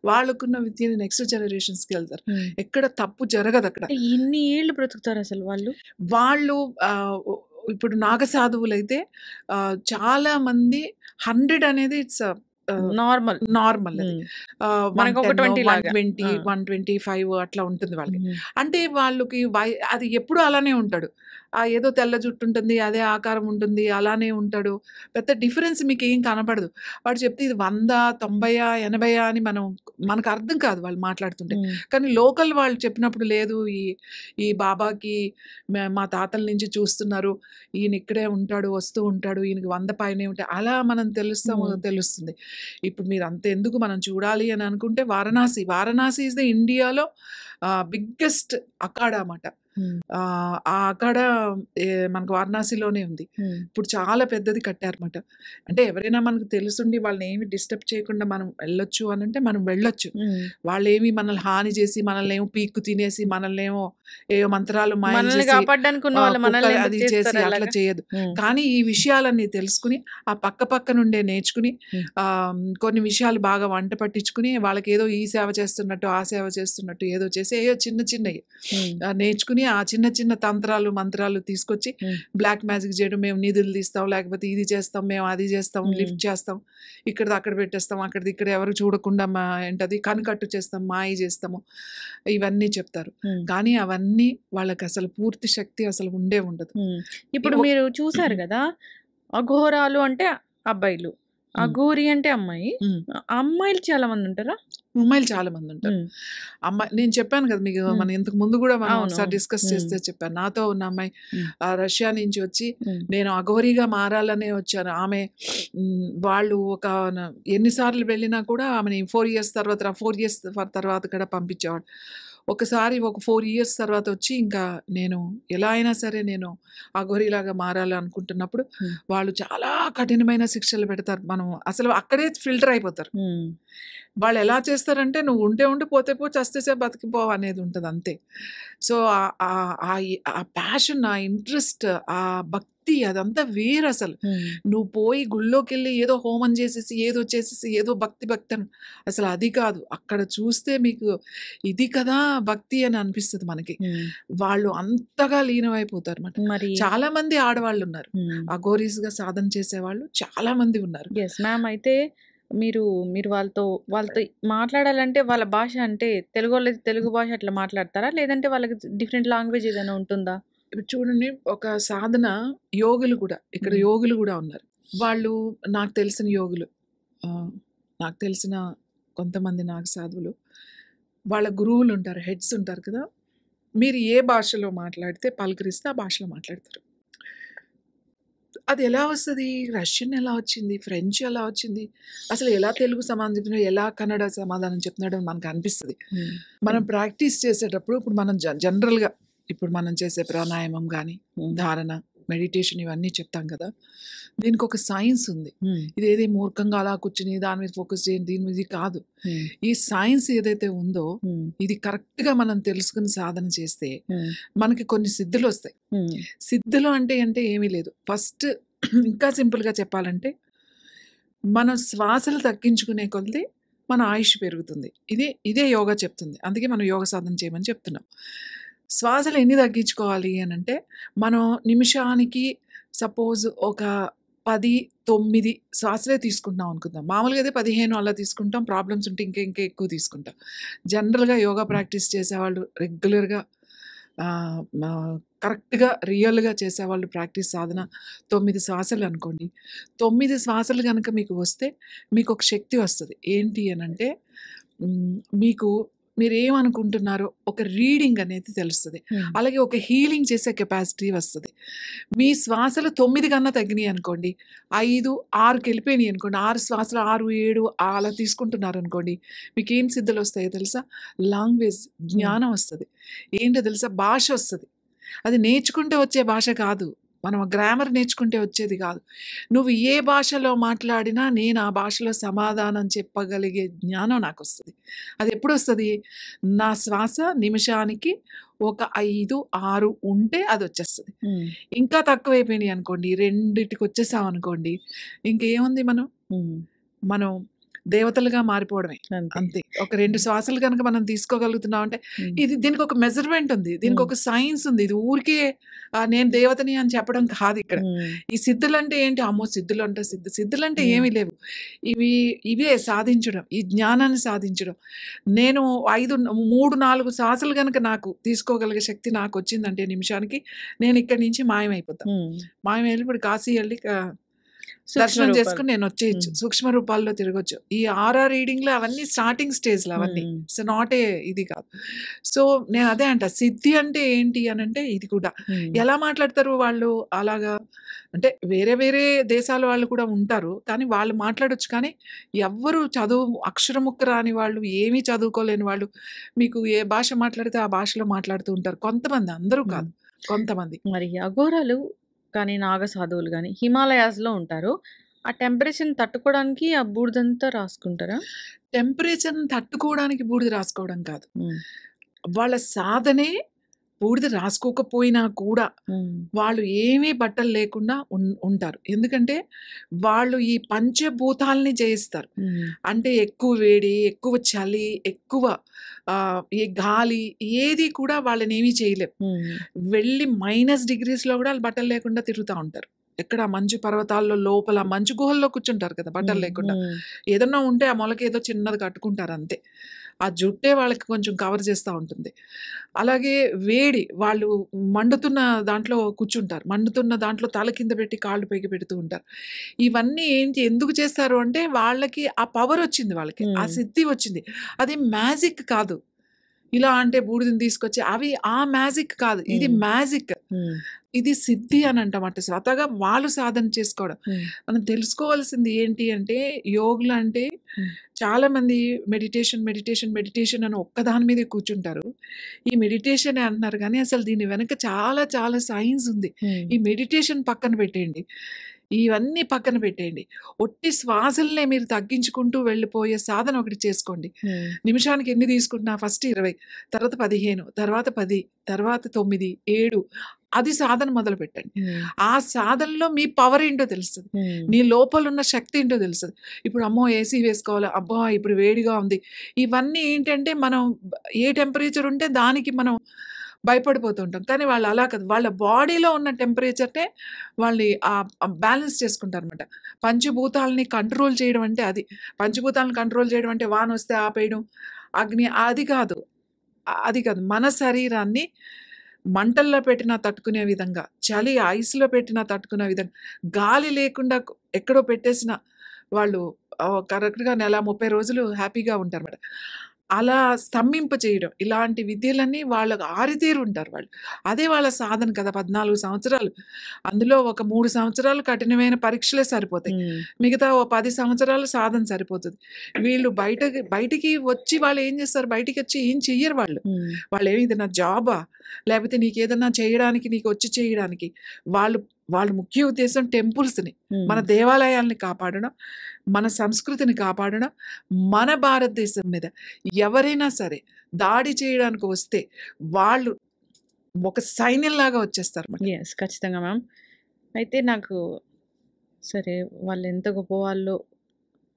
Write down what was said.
వాళ్ళకున్న విద్యని నెక్స్ట్ జనరేషన్స్కి వెళ్తారు ఎక్కడ తప్పు జరగదు అక్కడ ఎన్ని ఏళ్ళు బ్రతుకుతారు అసలు వాళ్ళు వాళ్ళు ఆ, ఇప్పుడు నాగసాధువులు అయితే ఆ, చాలా మంది హండ్రెడ్ అనేది ఇట్స్ నార్మల్ నార్మల్ మనకు ఒక 20 లాగా. ట్వంటీ ఆ. వన్ ట్వంటీ ఫైవ్ అట్లా ఉంటుంది వాళ్ళకి అంటే వాళ్ళకి వై- అది ఎప్పుడు అలానే ఉంటాడు ఆ ఏదో తెల్ల జుట్టు ఉంటుంది అదే ఆకారం ఉంటుంది అలానే ఉంటాడు పెద్ద డిఫరెన్స్ మీకు ఏం కనపడదు వాడు చెప్తే ఇది వంద తొంభయా ఎనభయా అని మనం మనకు అర్థం కాదు వాళ్ళు మాట్లాడుతుంటే కానీ లోకల్ వాళ్ళు చెప్పినప్పుడు లేదు ఈ ఈ బాబాకి మే- మా తాతల నుంచి చూస్తున్నారు ఈయన ఇక్కడే ఉంటాడు వస్తూ ఉంటాడు ఈయనకి వంద పైనే ఉంటాయి అలా మనం తెలుస్తాము Hmm. తెలుస్తుంది ఇప్పుడు మీరు అంత ఎందుకు మనం చూడాలి అని అనుకుంటే వారణాసి వారణాసి ఇస్ ద ఇండియాలో బిగ్గెస్ట్ అఖాడా అన్నమాట ఆ ఆ అఖాడా ఏ, మనకు వారణాసిలోనే ఉంది ఇప్పుడు చాలా పెద్దది కట్టారన్నమాట అంటే ఎవరైనా మనకు తెలుసుండి వాళ్ళని ఏమి డిస్టర్బ్ చేయకుండా మనం వెళ్ళొచ్చు అని అంటే మనం వెళ్ళొచ్చు వాళ్ళు ఏమి మనల్ని హాని చేసి మనల్ని ఏమో పీక్కు తినేసి మనల్ని ఏమో ఏవో మంత్రాలు మాయం మనల్ని చేసి, కాపాడడానికి ఉన్న ఆ, వాళ్ళు మనల్ని కుక్క ఎందుకు అది చేసి చేస్తారు అట్లా అలాగా? చేయదు ఉమ్. కానీ ఈ విషయాలన్నీ తెలుసుకుని ఆ పక్క పక్క నుండే నేర్చుకుని Hmm. ఆ, కొన్ని విషయాలు బాగా వంట పట్టించుకుని వాళ్ళకి ఏదో ఈ సేవ చేస్తున్నట్టు ఆ సేవ చేస్తున్నట్టు ఏదో చేసి ఏదో చిన్న చిన్నవి ఉమ్. ఆ, నేర్చుకుని ఆ చిన్న చిన్న తంత్రాలు మంత్రాలు తీసుకొచ్చి Hmm. బ్లాక్ మ్యాజిక్ చేయడం మేము నిధులు తీస్తాం లేకపోతే ఇది చేస్తాం మేము అది చేస్తాం Hmm. లిఫ్ట్ చేస్తాం ఇక్కడ అక్కడ పెట్టేస్తాం అక్కడిది ఇక్కడ ఎవరు చూడకుండా మా ఏంటది కనుకట్టు చేస్తాం మాయ చేస్తాము ఇవన్నీ చెప్తారు ఉమ్. కానీ అవన్నీ వాళ్ళకి అసలు పూర్తి శక్తి అసలు ఉండే ఉండదు ఉమ్. ఇప్పుడు ఇవ- మీరు చూసారు కదా అఘోరాలు అంటే అబ్బాయిలు అఘోరి అంటే అమ్మాయి ఉమ్. ఆ అమ్మాయిలు చాలా మంది ఉంటారా అమ్మాయిలు చాలా మంది ఉంటారు ఉమ్. అమ్మాయి నేను చెప్పాను కదా మీకు మ్మ్. మనం ఇంతకు ముందు కూడా మనం అవును, ఒకసారి అవును. డిస్కస్ మ్మ్. చేస్తే చెప్పాను నాతో ఉన్న అమ్మాయి మ్మ్. ఆ రష్యా నుంచి వచ్చి ఉమ్. నేను అఘోరిగా మారాలనే వచ్చాను ఆమె మ్, వాళ్ళు ఒక న- ఎన్నిసార్లు వెళ్ళినా కూడా ఆమెని ఫోర్ ఇయర్స్ తర్వాత ఫోర్ ఇయర్స్ తర్వాత కూడా పంపించేవాడు ఒకసారి ఒక ఫోర్ ఇయర్స్ తర్వాత వచ్చి ఇంకా నేను ఎలా అయినా సరే నేను అఘోరిలాగా మారాలి అనుకుంటున్నప్పుడు Hmm. వాళ్ళు చాలా కఠినమైన శిక్షలు పెడతారు మనం అసలు అక్కడే ఫిల్టర్ అయిపోతారు ఉమ్. వాళ్ళు ఎలా చేస్తారంటే నువ్వు ఉంటే ఉండి పోతే పో చస్తేసే బతికిపో అనేది ఉంటుంది అంతే సో ఆ- ఆ- ఆ ఆ ప్యాషన్ ఆ ఇంట్రెస్ట్ ఆ భక్తి అదంతా వేరు అసలు ఉమ్. నువ్వు పోయి గుళ్ళోకి వెళ్ళి ఏదో హోమం చేసేసి ఏదో చేసేసి ఏదో భక్తి భక్తి అని అసలు అది కాదు అక్కడ చూస్తే మీకు ఇది కదా భక్తి అని అనిపిస్తుంది మనకి ఉమ్. వాళ్ళు అంతగా లీనమైపోతారు అన్నమాట మరి చాలా మంది ఆడవాళ్ళు ఉన్నారు అఘోరీస్ గా సాధన చేసేవాళ్ళు చాలా మంది ఉన్నారు ఎస్ మ్యామ్ అయితే మీరు మీరు వాళ్ళతో వాళ్ళతో మాట్లాడాలంటే వాళ్ళ భాష అంటే తెలుగు వాళ్ళది తెలుగు భాష అట్లా మాట్లాడతారా లేదంటే వాళ్ళకి డిఫరెంట్ లాంగ్వేజ్ ఏదైనా ఉంటుందా ఇప్పుడు చూడండి ఒక సాధన యోగులు కూడా ఇక్కడ మ్మ్. యోగులు కూడా ఉన్నారు వాళ్ళు నాకు తెలిసిన యోగులు ఆ, నాకు తెలిసిన కొంతమంది నాకు సాధువులు వాళ్ళ గురువులు ఉంటారు హెడ్స్ ఉంటారు కదా మీరు ఏ భాషలో మాట్లాడితే పలకరిస్తే ఆ భాషలో మాట్లాడతారు అది ఎలా వస్తుంది రష్యన్ ఎలా వచ్చింది ఫ్రెంచ్ ఎలా వచ్చింది అసలు ఎలా తెలుగు సమాధానం చెప్తున్నాడు ఎలా కన్నడ సమాధానం చెప్తున్నాడు అని మనకు అనిపిస్తుంది మనం ప్రాక్టీస్ చేసేటప్పుడు ఇప్పుడు మనం జ- జనరల్గా ఇప్పుడు మనం చేసే ప్రాణాయామం కానీ ధారణ మెడిటేషన్ ఇవన్నీ చెప్తాం కదా దీనికి ఒక సైన్స్ ఉంది ఇదేది మూర్ఖంగా అలా కూర్చుని దాని మీద ఫోకస్ చేయండి దీని మీద ఇది కాదు ఈ సైన్స్ ఏదైతే ఉందో ఇది కరెక్ట్గా మనం తెలుసుకుని సాధన చేస్తే మనకి కొన్ని సిద్ధులు వస్తాయి సిద్ధులు అంటే అంటే ఏమీ లేదు ఫస్ట్ ఇంకా సింపుల్గా చెప్పాలంటే మనం శ్వాసలు తగ్గించుకునే కొద్దీ మన ఆయుష్ పెరుగుతుంది ఇదే ఇదే యోగా చెప్తుంది అందుకే మనం యోగ సాధన చేయమని చెప్తున్నాం శ్వాసలు ఎన్ని తగ్గించుకోవాలి అని అంటే మనం నిమిషానికి సపోజ్ ఒక పది తొమ్మిది శ్వాసలే తీసుకుంటున్నాం అనుకుందాం మామూలుగా అయితే పదిహేను అలా తీసుకుంటాం ప్రాబ్లమ్స్ ఉంటే ఇంకా ఇంకా ఎక్కువ తీసుకుంటాం జనరల్గా యోగా ప్రాక్టీస్ చేసేవాళ్ళు రెగ్యులర్గా కరెక్ట్గా రియల్గా చేసేవాళ్ళు ప్రాక్టీస్ సాధన తొమ్మిది శ్వాసలు అనుకోండి తొమ్మిది శ్వాసలు కనుక మీకు వస్తే మీకు ఒక శక్తి వస్తుంది ఏంటి అని అంటే మ్, మీకు మీరు ఏమనుకుంటున్నారో ఒక రీడింగ్ అనేది తెలుస్తుంది అలాగే ఒక హీలింగ్ చేసే కెపాసిటీ వస్తుంది మీ శ్వాసలు తొమ్మిది కన్నా తగ్గినాయి అనుకోండి ఐదు ఆరుకి వెళ్ళిపోయినాయి అనుకోండి ఆరు శ్వాసలు ఆరు ఏడు అలా తీసుకుంటున్నారు అనుకోండి మీకు ఏం సిద్ధులు వస్తాయో తెలుసా లాంగ్వేజ్ జ్ఞానం వస్తుంది ఏంటో తెలుసా భాష వస్తుంది అది నేర్చుకుంటే వచ్చే భాష కాదు మనం గ్రామర్ నేర్చుకుంటే వచ్చేది కాదు నువ్వు ఏ భాషలో మాట్లాడినా నేను ఆ భాషలో సమాధానం చెప్పగలిగే జ్ఞానం నాకు వస్తుంది అది ఎప్పుడు వస్తుంది నా శ్వాస నిమిషానికి ఒక ఐదు ఆరు ఉంటే అది వచ్చేస్తుంది ఇంకా తక్కువైపోయినాయి అనుకోండి రెండిటికి వచ్చేసాం అనుకోండి ఇంకేముంది మనం మనం దేవతలుగా మారిపోవడమే అంతే. అంతే ఒక రెండు శ్వాసలు కనుక మనం తీసుకోగలుగుతున్నాం అంటే హ్మ్. ఇది దీనికి ఒక మెజర్మెంట్ ఉంది దీనికి హ్మ్. ఒక సైన్స్ ఉంది ఇది ఊరికే ఆ, నేను దేవతని అని చెప్పడం కాదు ఇక్కడ హ్మ్. ఈ సిద్ధులు అంటే ఏంటి అమ్మో సిద్ధులు అంటే సిద్ధు సిద్ధులు అంటే హ్మ్. ఏమీ లేవు ఇవి ఇవే సాధించడం ఈ జ్ఞానాన్ని సాధించడం నేను ఐదు మూడు నాలుగు శ్వాసలు కనుక నాకు తీసుకోగలిగే శక్తి నాకు వచ్చిందంటే నిమిషానికి నేను ఇక్కడి నుంచి మాయమైపోతాను హ్మ్. మాయమైపోయి ఇప్పుడు కాశీ వెళ్ళి ఆ, సూక్ష్మ దర్శనం రూపాలు. చేసుకుని నేను వచ్చేయచ్చు హ్మ్. సూక్ష్మ రూపాల్లో తిరగచ్చు ఈ ఆర్ఆర్ రీడింగ్లో అవన్నీ స్టార్టింగ్ స్టేజ్లో అవన్నీ హ్మ్. ఇట్స్ నాట్ ఏ ఇది కాదు సో నేను అదే అంట సిద్ధి అంటే ఏంటి అని అంటే ఇది కూడా హ్మ్. ఎలా మాట్లాడతారు వాళ్ళు అలాగా అంటే వేరే వేరే దేశాల వాళ్ళు కూడా ఉంటారు కానీ వాళ్ళు మాట్లాడొచ్చు కానీ ఎవ్వరు చదువు అక్షరముక్క రాని వాళ్ళు ఏమీ చదువుకోలేని వాళ్ళు మీకు ఏ భాష మాట్లాడితే ఆ భాషలో మాట్లాడుతూ ఉంటారు కొంతమంది అందరూ కాదు హ్మ్. కొంతమంది మరి అఘోరాలు కానీ నాగ సాధువులు కానీ హిమాలయాస్‌లో ఉంటారు. ఆ టెంపరేచర్‌ని తట్టుకోవడానికి ఆ బూడిదంతా రాసుకుంటారా? టెంపరేచర్‌ని తట్టుకోవడానికి బూడిద రాసుకోవడం కాదు. హ్మ్. వాళ్ళ సాధనే బూడిద రాసుకోకపోయినా కూడా హ్మ్. వాళ్ళు ఏమీ బట్టలు లేకుండా ఉన్ ఉంటారు. ఎందుకంటే వాళ్ళు ఈ పంచభూతాల్ని జయిస్తారు. హ్మ్. అంటే ఎక్కువ వేడి, ఎక్కువ చలి, ఎక్కువ ఆహ్, ఈ గాలి ఏది కూడా వాళ్ళనేమి చేయలేం. హ్మ్. వెళ్ళి మైనస్ డిగ్రీస్‌లో కూడా ఆళ్ళు బట్టలు లేకుండా తిరుగుతా ఉంటారు. ఎక్కడ మంచు పర్వతాల్లో లోపల మంచు గుహల్లో కూర్చుంటారు కదా! బట్టలు హ్మ్. లేకుండా. హ్మ్. ఏదన్నా ఉంటే ఆ మొలకేదో చిన్నది కట్టుకుంటారు అంతే. ఆ జుట్టే వాళ్ళకి కొంచెం కవర్ చేస్తా ఉంటుంది. అలాగే వేడి వాళ్ళు మండుతున్న దాంట్లో కూర్చుంటారు. మండుతున్న దాంట్లో తల కింద పెట్టి కాళ్ళు పైకి పెడుతూ ఉంటారు. ఇవన్నీ ఏంటి ఎందుకు చేస్తారు అంటే వాళ్ళకి ఆ పవర్ వచ్చింది వాళ్ళకి. ఆ హ్మ్. సిద్ధి వచ్చింది. అది మ్యాజిక్ కాదు. ఇలా అంటే బూడిదని తీసుకొచ్చి అవి ఆ మ్యాజిక్ కాదు. ఇది హ్మ్. మ్యాజిక్. హ్మ్. ఇది సిద్ధి అని అంటామట. స్వతహాగా వాళ్ళు సాధన చేసుకోవడం. హ్మ్. మనం తెలుసుకోవాల్సింది ఏంటి అంటే యోగులు అంటే హ్మ్. చాలామంది మెడిటేషన్, మెడిటేషన్, మెడిటేషన్ అని ఒక్కదాని మీదే కూర్చుంటారు. ఈ మెడిటేషనే అంటున్నారు కానీ అసలు దీని వెనక చాలా చాలా సైన్స్ ఉంది. హ్మ్. ఈ మెడిటేషన్ పక్కన పెట్టేయండి. ఇవన్నీ పక్కన పెట్టేయండి. ఒట్టి శ్వాసలనే మీరు తగ్గించుకుంటూ వెళ్ళిపోయే సాధన ఒకటి చేసుకోండి. హ్మ్. నిమిషానికి ఎన్ని తీసుకుంటున్నా ఫస్ట్ 20 తర్వాత 15 తర్వాత 10 తర్వాత 9, 7 అది సాధన మొదలుపెట్టండి. హ్మ్. ఆ సాధనలో మీ పవర్ ఏంటో తెలుస్తది. హ్మ్. నీ లోపల ఉన్న శక్తి ఏంటో తెలుస్తది. ఇప్పుడు అమ్మో! ఏసీ వేసుకోవాలి. అబ్బా! ఇప్పుడు వేడిగా ఉంది. ఇవన్నీ ఏంటంటే మనం ఏ టెంపరేచర్ ఉంటే దానికి మనం భయపడిపోతూ ఉంటాం. కానీ వాళ్ళు అలా కాదు. వాళ్ళ బాడీలో ఉన్న టెంపరేచర్‌నే వాళ్ళని ఆహ్, ఆహ్, బ్యాలెన్స్ చేసుకుంటారనమాట. పంచభూతాలని కంట్రోల్ చేయడం అంటే అది. పంచభూతాలను కంట్రోల్ చేయడం అంటే వానొస్తే ఆపేయడం, అగ్ని అది కాదు. అది కాదు. మన శరీరాన్ని మంటల్లో పెట్టినా తట్టుకునే విధంగా, చలి ఐస్‌లో పెట్టినా తట్టుకునే విధంగా, గాలి లేకుండా క్ ఎక్కడో పెట్టేసిన వాళ్ళు ఆహ్, కరెక్ట్‌గా నెల 30 రోజులు హ్యాపీగా ఉంటారన్నమాట. అలా స్తంభింప చేయడం. ఇలాంటి విద్యలన్నీ వాళ్ళకి ఆరితేరి ఉంటారు వాళ్ళు. అదే వాళ్ళ సాధన కదా! 14 సంవత్సరాలు. అందులో ఒక 3 సంవత్సరాలు కఠినమైన పరీక్షలే సరిపోతాయి. హ్మ్. మిగతా ఓ 10 సంవత్సరాలు సాధన సరిపోతది. వీళ్ళు బయటకి బయటికి వచ్చి వాళ్ళు ఏం చేస్తారు? బయటికొచ్చి ఏం చెయ్యరు వాళ్ళు. హ్మ్. వాళ్ళేమి ఇది నా జాబా? లేపోతే నీకేదన్నా చేయడానికి నీకొచ్చి చేయడానికి. వాళ్ళు వాళ్ళ ముఖ్య ఉద్దేశ్యం టెంపుల్స్‌ని, మన హ్మ్. దేవాలయాల్ని కాపాడడం, మన సంస్కృతిని కాపాడడం, మన భారతదేశం మీద ఎవరైనా సరే దాడి చేయడానికి వస్తే వాళ్ళు ఒక సైన్యంలాగా వచ్చేస్తారన్నమాట. యెస్. ఖచ్చితంగా మ్యామ్. అయితే నాకు సరే వాళ్ళెంత గొప్పవాళ్ళో